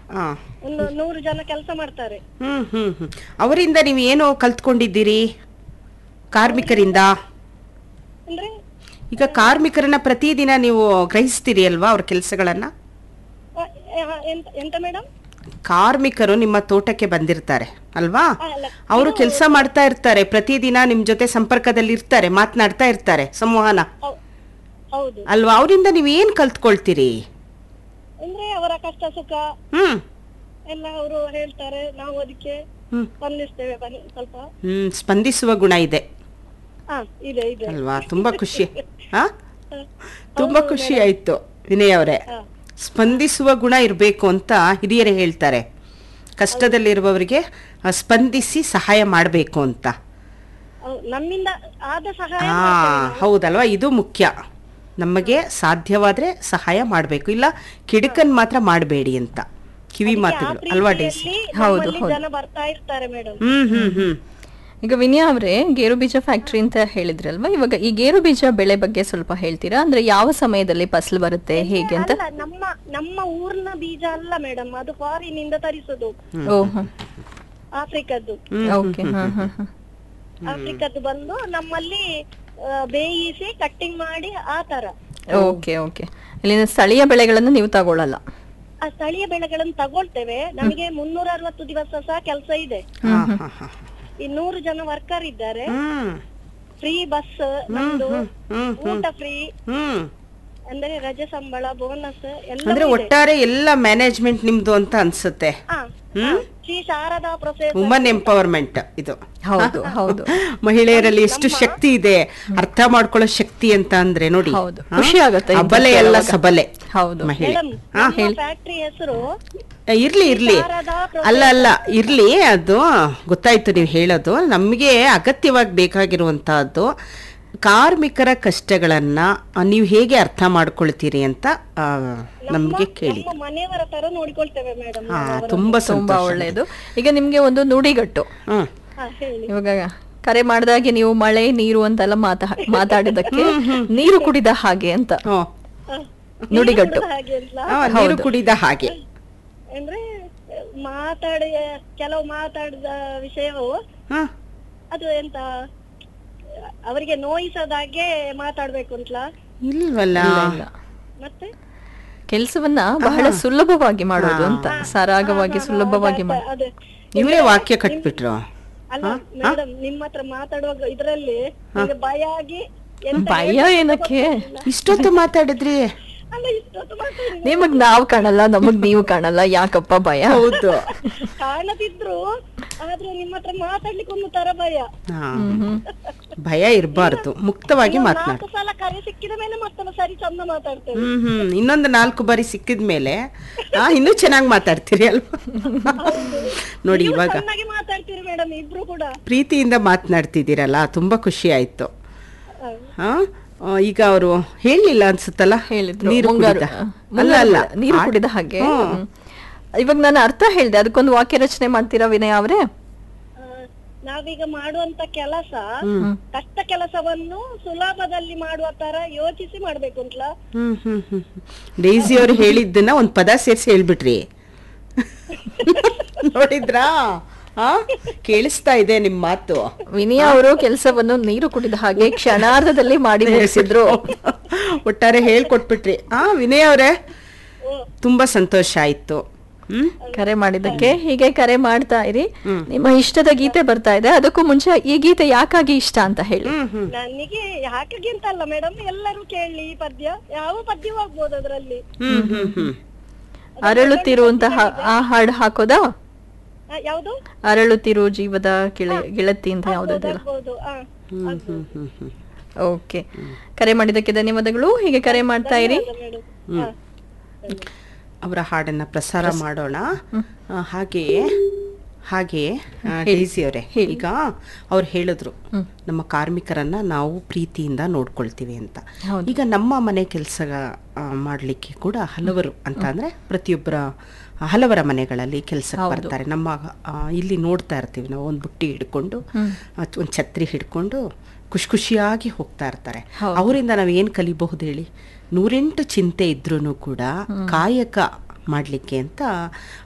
ಹಾ ಒಂದು ನೂರು ಜನ ಕೆಲಸ ಮಾಡ್ತಾರೆ ಹ್ಮ್ ಹ್ಮ್ ಹ್ಮ್ ಅವರಿಂದ ನೀವು ಏನು ಕಲ್ತ್ಕೊಂಡಿದ್ದೀರಿ ಕಾರ್ಮಿಕರಿಂದ ಅಂದ್ರೆ ಈಗ ಕಾರ್ಮಿಕರನ್ನ ಪ್ರತಿದಿನ ನೀವು ಗ್ರಹಿಸ್ತೀರಿ ಅಲ್ವಾ ಅವ್ರ ಕೆಲಸಗಳನ್ನ ಆ, ಆ, ಎಂತ ಎಂತ ಮೇಡಮ್ ಕಾರ್ಮಿಕರು ನಿಮ್ಮ ತೋಟಕ್ಕೆ ಬಂದಿರ್ತಾರೆ ಅಲ್ವಾ ಅಲ್ಲ ಅವರು ಕೆಲಸ ಮಾಡ್ತಾ ಇರ್ತಾರೆ ಪ್ರತಿದಿನ ನಿಮ್ ಜೊತೆ ಸಂಪರ್ಕದಲ್ಲಿ ಇರ್ತಾರೆ ಮಾತನಾಡ್ತಾ ಇರ್ತಾರೆ ಸಂವಹನ ಹೌ- ಹೌದು ಅಲ್ವಾ ಅವರಿಂದ ನೀವು ಏನ್ ಕಲ್ತ್ಕೊಳ್ತೀರಿ ಅಂದ್ರೆ ಅವರ ಕಷ್ಟ ಸುಖ ಹ್ಮ್ ಎಲ್ಲ ಅವರು ಹೇಳ್ತಾರೆ ನಾವು ಅದಕ್ಕೆ ಹ್ಮ್ ಸ್ಪಂದಿಸ್ತೇವೆ ಬನ್ನಿ ಸ್ವಲ್ಪ ಹ್ಮ್ ಸ್ಪಂದಿಸುವ ಗುಣ ಇದೆ ಹಾ ಇದೆ ಇದೆ ಅಲ್ವಾ ತುಂಬಾ ಖುಷಿ ಹಾ ತುಂಬಾ ಖುಷಿ ಆಯ್ತು ವಿನಯ್ ಅವರೇ ಹಾ. ಸ್ಪಂದಿಸುವ ಗುಣ ಇರಬೇಕು ಅಂತ ಹಿರಿಯರೇ ಹೇಳ್ತಾರೆ ಕಷ್ಟದಲ್ಲಿರುವವರಿಗೆ ಆ, ಸ್ಪಂದಿಸಿ ಸಹಾಯ ಮಾಡಬೇಕು ಅಂತ ಹೌದು, ನಮ್ಮಿಂದ ಆದ ಸಹಾಯ ಹಾ ಮಾಡ್ತೇವೆ ನಾವು. ಹೌದಲ್ವಾ ಇದು ಮುಖ್ಯ ನಮಗೆ ಸಾಧ್ಯವಾದ್ರೆ ಸಹಾಯ ಮಾಡಬೇಕು ಇಲ್ಲ ಕಿಡುಕನ್ ಮಾತ್ರ ಮಾಡಬೇಡಿ ಅಂತ ಕಿವಿ ಅದಕ್ಕೆ ಆ ಮಾತುಗಳು ಅಲ್ವಾ ಡೇಸಿ ಪ್ರೀತಿಯಲ್ಲಿ ಹೌದು, ನಮ್ಮಲ್ಲಿ ಹೌದು. ಜನ ಬರ್ತಾ ಇರ್ತಾರೆ ಮೇಡಮ್ ಹ್ಮ್ ಹ್ಮ್ ಹ್ಮ್ ಈಗ ವಿನಯಾ ಅವರೇ ಗೇರು ಬೀಜ ಫ್ಯಾಕ್ಟ್ರಿ ಅಂತ ಹೇಳಿದ್ರಲ್ವಾ ಇವಾಗ ಈ ಗೇರು ಬೀಜ ಬೆಳೆ ಬಗ್ಗೆ ಸ್ವಲ್ಪ ಹೇಳ್ತೀರಾ ಅಂದ್ರೆ ಯಾವ ಸಮಯದಲ್ಲಿ ಫಸಲು ಬರುತ್ತೆ ಹೇಗೆ ಅಂತ ಅಲ್ಲ ನಮ್ಮ ನಮ್ಮ ಊರ್ನ ಬೀಜ ಅಲ್ಲ ಮೇಡಮ್ ಅದು ಫಾರಿನ್ ಇಂದ ತರಿಸುದು ಓಹ್ ಆಫ್ರಿಕದ್ದು ಓಕೆ ಹಾ ಹಾ ಹಾ ಆಫ್ರಿಕದ್ದು ಬಂದು ನಮ್ಮಲ್ಲಿ ಆ, ಬೇಯಿಸಿ ಕಟ್ಟಿಂಗ್ ಮಾಡಿ ಆ ತರ ಓಕೆ ಓಕೆ ಇಲ್ಲಿನ ಸ್ಥಳೀಯ ಬೆಳೆಗಳನ್ನು ನೀವು ತಗೊಳ್ಳಲ್ಲ ಆ ಸ್ಥಳೀಯ ಬೆಳೆಗಳನ್ನು ತಗೊಳ್ತೇವೆ ನಮಗೆ ಮುನ್ನೂರ ಅರವತ್ತು ದಿವಸ ಸಹ ಕೆಲಸ ಇದೆ ಹಾ ಹಾ ಹಾ ಈ ನೂರು ಜನ ವರ್ಕರ್ ಇದ್ದಾರೆ ಹ್ಮ್ ಫ್ರೀ ಬಸ್ ನಮ್ದು ಹ್ಮ್ ಊಟ ಫ್ರೀ ಹ್ಮ್ ಅಂದ್ರೆ ರಜೆ ಸಂಬಳ ಬೋನಸ್ ಎಲ್ಲ ಅಂದ್ರೆ ಒಟ್ಟಾರೆ ಎಲ್ಲ ಮ್ಯಾನೇಜ್ಮೆಂಟ್ ನಿಮ್ದು ಅಂತ ಅನ್ಸುತ್ತೆ Shri Sharada professor woman empowerment ಇದು ಹೌದು ಹೌದು ಮಹಿಳೆಯರಲ್ಲಿ ಎಷ್ಟು ಶಕ್ತಿ ಇದೆ ಅರ್ಥ ಮಾಡ್ಕೊಳ್ಳೋ ಶಕ್ತಿ ಅಂತ ಅಂದ್ರೆ ನೋಡಿ ಹೌದು. ಹಾ? ಖುಷಿ ಆಗತ್ತೆ ಇಂಥದ್ದು ಅಬಲೆ ಎಲ್ಲ ಕೇಳುವಾಗ. ಸಬಲೆ ಹೌದು ಮಹಿಳೆ ಮೇಡಮ್ ನಮ್ಮ ಫ್ಯಾಕ್ಟ್ರಿ ಹೆಸರು ಇರ್ಲಿ ಇರ್ಲಿ ಶಾರದಾ ಅಲ್ಲ ಅಲ್ಲ ಇರ್ಲಿ ಅದು ಗೊತ್ತಾಯ್ತು ನೀವು ಹೇಳೋದು ನಮಗೆ ಅಗತ್ಯವಾಗಿ ಬೇಕಾಗಿರುವಂತಹದ್ದು ಕಾರ್ಮಿಕರ ಕಷ್ಟಗಳನ್ನ ಆ, ನೀವು ಹೇಗೆ ಅರ್ಥ ಮಾಡ್ಕೊಳ್ತೀರಿ ಅಂತ ಆ, ನಮ್ಗೆ ಕೇಳಿ ನಮ್ಮ ಮನೆಯವರ ತರ ನೋಡಿಕೊಳ್ತೇವೆ ಮೇಡಮ್ ಹಾ ತುಂಬಾ ತುಂಬಾ ಸಂತೋಷ ಒಳ್ಳೆಯದು ಈಗ ನಿಮ್ಗೆ ಒಂದು ನುಡಿಗಟ್ಟು ಹ್ಮ್ ಹಾ ಹೇಳಿ ಇವಾಗ ಕರೆ ಮಾಡಿದಾಗೆ ನೀವು ಮಳೆ ನೀರು ಅಂತೆಲ್ಲ ಮಾತಾ ಮಾತಾಡಿದಕ್ಕೆ ನೀರು ಕುಡಿದ ಹಾಗೆ ಅಂತ ಹ್ಞೂ ಹಾ. ನುಡಿಗಟ್ಟು. ನೀರು ಹಾಗೆ ಅಂತ ಆ, ನೀರು ಕುಡಿದ ಹಾಗೆ ಅಂದ್ರೆ ಮಾತಾಡಿ ಕೆಲವು ಮಾತಾಡಿದ ವಿಷಯವು ಹ ಅದು ಎಂತ ಅವರಿಗೆ ನೋಯಿಸದಾಗೆ ಮಾತಾಡ್ಬೇಕು ಅಂತಲಾ ಇಲ್ವಲ್ಲ ಇಲ್ಲ. ಮತ್ತೆ ಕೆಲಸವನ್ನ ಬಹಳ ಸುಲಭವಾಗಿ ಮಾಡೋದು ಅಂತ ಸರಾಗವಾಗಿ ಸುಲಭವಾಗಿ ಮಾಡಿ ಅದೇ ಇವರೇ ವಾಕ್ಯ ಕಟ್ಬಿಟ್ರು ಅಲ್ಲ ಮೇಡಮ್ ನಿಮ್ಮ ಹತ್ರ ಮಾತಾಡುವಾಗ ಇದ್ರಲ್ಲಿ ನಂಗೆ ಭಯ ಆಗಿ ಎಂತ ಭಯ ಏನಕ್ಕೆ ಇಷ್ಟೊತ್ತು ಮಾತಾಡಿದ್ರಿ ಅಲ್ಲ ಇಷ್ಟೊತ್ತು ಮಾತಾಡಿ ನಿಮಗ್ ನಾವ್ ಕಾಣಲ್ಲ ನಮಗ್ ನೀವು ಕಾಣಲ್ಲ ಯಾಕಪ್ಪ ಭಯ ಹೌದು ಕಾಣದಿದ್ರು ಆದ್ರೆ ನಿಮ್ಮ ಹತ್ರ ಮಾತಾಡ್ಲಿಕ್ಕೆ ಒಂದು ತರ ಭಯ ಹಾ. ಭಯ ಇರಬಾರ್ದು ಮುಕ್ತವಾಗಿ ಮಾತನಾಡಿ ನಾಲ್ಕು ಸಲ ಕರೆ ಸಿಕ್ಕಿದ ಮೇಲೆ ಮತ್ತೊಂದು ಸರಿ ಚಂದ ಮಾತಾಡ್ತೇವೆ ಹ್ಮ್ ಹ್ಮ್ ಇನ್ನೊಂದು ನಾಲ್ಕು ಬಾರಿ ಸಿಕ್ಕಿದ ಮೇಲೆ ಆ ಇನ್ನೂ ಚೆನ್ನಾಗಿ ಮಾತಾಡ್ತೀರಿ ಅಲ್ವಾ ನೋಡಿ ನೀವು ಇವಾಗ ಚೆನ್ನಾಗಿ ಮಾತಾಡ್ತೀರಿ ಮೇಡಮ್ ಇಬ್ರು ಕೂಡ ಪ್ರೀತಿಯಿಂದ ಮಾತನಾಡ್ತಿದ್ದೀರಲ್ಲ ತುಂಬಾ ಖುಷಿ ಆಯ್ತು ಹ. ಹಾ ಆ, ಈಗ ಅವರು ಹೇಳಲಿಲ್ಲ ಅನ್ಸುತ್ತಲ್ಲ ಹೇಳಿದ್ರು ನೀರು ಮುಂಗಾರು ಕುಡಿದ ಆ, ಅಲ್ಲ ಮುಂಗಾರು ಅಲ್ಲ ನೀರು ಆ- ಕುಡಿದ ಹಾಗೆ ಹ್ಮ್. ಹ್ಮ್. ಇವಾಗ ನಾನು ಅರ್ಥ ಹೇಳ್ದೆ ಅದಕ್ಕೊಂದು ವಾಕ್ಯ ರಚನೆ ಮಾಡ್ತೀರಾ ವಿನಯ ಅವರೇ ಆ, ನಾವೀಗ ಮಾಡುವಂತ ಕೆಲಸ ಕಷ್ಟ ಕೆಲಸವನ್ನು ಸುಲಭದಲ್ಲಿ ಮಾಡುವ ತರ ಯೋಚಿಸಿ ಮಾಡ್ಬೇಕು ಅಂತಲಾ ಹ್ಮ್ ಹ್ಮ್ ಹ್ಮ್ ಡೈಸಿ ಅವ್ರು ಹೇಳಿದ್ದನ್ನ ಒಂದ್ ಪದ ಸೇರಿಸಿ ಹೇಳ್ಬಿಟ್ರಿ ನೋಡಿದ್ರಾ ಆ ಕೇಳಿಸ್ತಾ ಇದೆ ನಿಮ್ ಮಾತು ವಿನಯ ಅವರು ಕೆಲಸವನ್ನು ನೀರು ಕುಡಿದ ಹಾಗೆ ಕ್ಷಣಾರ್ಧದಲ್ಲಿ ಮಾಡಿ ಮುಗಿಸಿದ್ರು ಒಟ್ಟಾರೆ ಹೇಳ್ಕೊಟ್ಬಿಟ್ರಿ ಆ ವಿನಯ್ ಅವರೇ ತುಂಬಾ ಸಂತೋಷ ಆಯ್ತು ಹ್ಮ್ ಕರೆ ಮಾಡಿದ್ದಕ್ಕೆ ಹೀಗೆ ಕರೆ ಮಾಡ್ತಾ ಇರಿ ನಿಮ್ಮ ಇಷ್ಟದ ಗೀತೆ ಬರ್ತಾ ಇದೆ ಅದಕ್ಕೂ ಮುಂಚೆ ಈ ಗೀತೆ ಯಾಕಾಗಿ ಇಷ್ಟ ಅಂತ ಹೇಳಿ ಹ್ಮ್ ಹ್ಮ್ ನನಗೆ ಯಾಕಾಗಿ ಅಂತ ಅಲ್ಲ ಮೇಡಮ್ ಎಲ್ಲರೂ ಕೇಳಿ ಈ ಪದ್ಯ ಯಾವ ಪದ್ಯವೂ ಆಗ್ಬೋದು ಅದ್ರಲ್ಲಿ ಹ್ಮ್ ಹ್ಮ್ ಹ್ಮ್ ಅರಳುತ್ತಿರುವಂತಹ ಆ ಹಾಡು ಹಾಕೋದಾ ಆ, ಯಾವ್ದು ಅರಳುತ್ತಿರು ಜೀವದ ಗಿಳ ಗೆಳತಿ ಅಂತ ಯಾವ್ದಿದೆಯಲ್ಲ ಆಗ್ಬೋದು ಆ ಹ್ಮ್ ಹ್ಮ್ ಹ್ಮ್ ಹ್ಮ್ ಓಕೆ ಕರೆ ಮಾಡಿದ್ದಕ್ಕೆ ಧನ್ಯವಾದಗಳು ಹೀಗೆ ಕರೆ ಮಾಡ್ತಾ ಇರಿ ಮೇಡಮ್ ಅವರ ಹಾಡನ್ನ ಪ್ರಸಾರ ಮಾಡೋಣ ಆ, ಹಾಗೆ ಹಾಗೆ ಆ, ಡೈಸಿ ಅವರೇ ಈಗ ಅವ್ರು ಹೇಳಿದ್ರು ನಮ್ಮ ಕಾರ್ಮಿಕರನ್ನ ನಾವು ಪ್ರೀತಿಯಿಂದ ನೋಡ್ಕೊಳ್ತೀವಿ ಅಂತ ಈಗ ನಮ್ಮ ಮನೆ ಕೆಲಸ ಮಾಡಲಿಕ್ಕೆ ಕೂಡ ಹಲವರು ಅಂತ ಅಂದ್ರೆ ಪ್ರತಿಯೊಬ್ಬರ ಹಲವರ ಮನೆಗಳಲ್ಲಿ ಕೆಲಸಕ್ಕೆ ಬರ್ತಾರೆ ನಮ್ಮ ಆ, ಇಲ್ಲಿ ನೋಡ್ತಾ ಇರ್ತೀವಿ ನಾವು ಒಂದು ಬುಟ್ಟಿ ಹಿಡ್ಕೊಂಡು ಒಂದು ಛತ್ರಿ ಹಿಡ್ಕೊಂಡು ಖುಷಿ ಖುಷಿಯಾಗಿ ಹೋಗ್ತಾ ಇರ್ತಾರೆ ಅವರಿಂದ ನಾವು ಏನು ಕಲಿಬಹುದು ಹೇಳಿ ನೂರೆಂಟು ಚಿಂತೆ ಇದ್ರೂ ಕೂಡ ಕಾಯಕ ಮಾಡಲಿಕ್ಕೆ ಅಂತ